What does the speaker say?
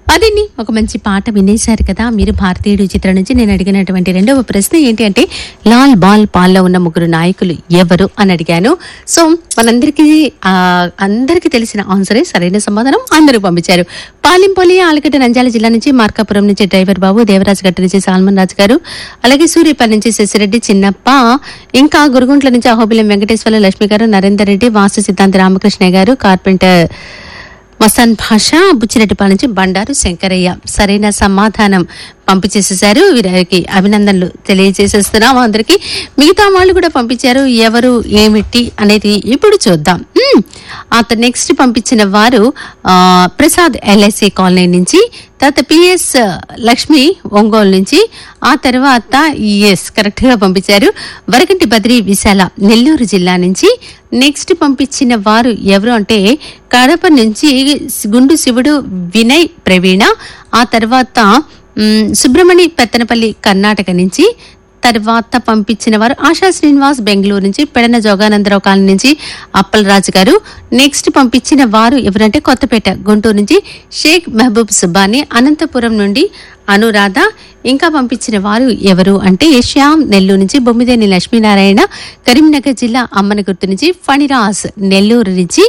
అదండి ఒక మంచి పాట వినేశారు కదా మీరు భారతీయుడు చిత్రం నుంచి నేను అడిగినటువంటి రెండవ ప్రశ్న ఏంటి అంటే లాల్ బాల్ పాల్లో ఉన్న ముగ్గురు నాయకులు ఎవరు అని అడిగాను సో మనందరికీ ఆ, అందరికీ తెలిసిన ఆన్సరే సరైన సమాధానం అందరూ పంపించారు పాలింపల్లి ఆలగడ్డ నంద్యాల జిల్లా నుంచి మార్కాపురం నుంచి డ్రైవర్ బాబు దేవరాజు గట్ట నుంచి సాల్మన్ రాజు గారు అలాగే సూర్యపల్లి నుంచి శశిరెడ్డి చిన్నప్ప ఇంకా గురుగుంట్ల నుంచి అహోబిలం వెంకటేశ్వర లక్ష్మి గారు నరేందర్ రెడ్డి వాస్తు సిద్ధాంత రామకృష్ణ గారు కార్పెంటర్ మసన్ భాష బుచ్చిరెడ్డిపాల నుంచి బండారు శంకరయ్య సరైన సమాధానం పంపించేసేసారు వీరికి అభినందనలు తెలియజేసేస్తున్నాం అందరికి మిగతా వాళ్ళు కూడా పంపించారు ఎవరు ఏమిటి అనేది ఇప్పుడు చూద్దాం మ్మ్. అత నెక్స్ట్ పంపించిన వారు ఆ, ప్రసాద్ ఎల్ఐసి కాలనీ నుంచి తర్వాత పిఎస్ లక్ష్మి ఒంగోలు నుంచి ఆ తర్వాత ఎస్ కరెక్ట్ గా పంపించారు వరకంటి బద్రి విశాల నెల్లూరు జిల్లా నుంచి నెక్స్ట్ పంపించిన వారు ఎవరు అంటే కడప నుంచి గుండు శివుడు వినయ్ ప్రవీణ ఆ తర్వాత మ్, సుబ్రమణి పెత్తనపల్లి కర్ణాటక నుంచి తర్వాత పంపించిన వారు ఆశా శ్రీనివాస్ బెంగళూరు నుంచి పెడన జోగానందరావు కాలనీ నుంచి అప్పలరాజు గారు నెక్స్ట్ పంపించిన వారు ఎవరంటే కొత్తపేట గుంటూరు నుంచి షేక్ మహబూబ్ సుబ్బాని అనంతపురం నుండి అనురాధ ఇంకా పంపించిన వారు ఎవరు అంటే శ్యామ్ నెల్లూరు నుంచి బొమ్మిదేని లక్ష్మీనారాయణ కరీంనగర్ జిల్లా అమ్మనగుర్తు నుంచి ఫణిరాజ్ నెల్లూరు నుంచి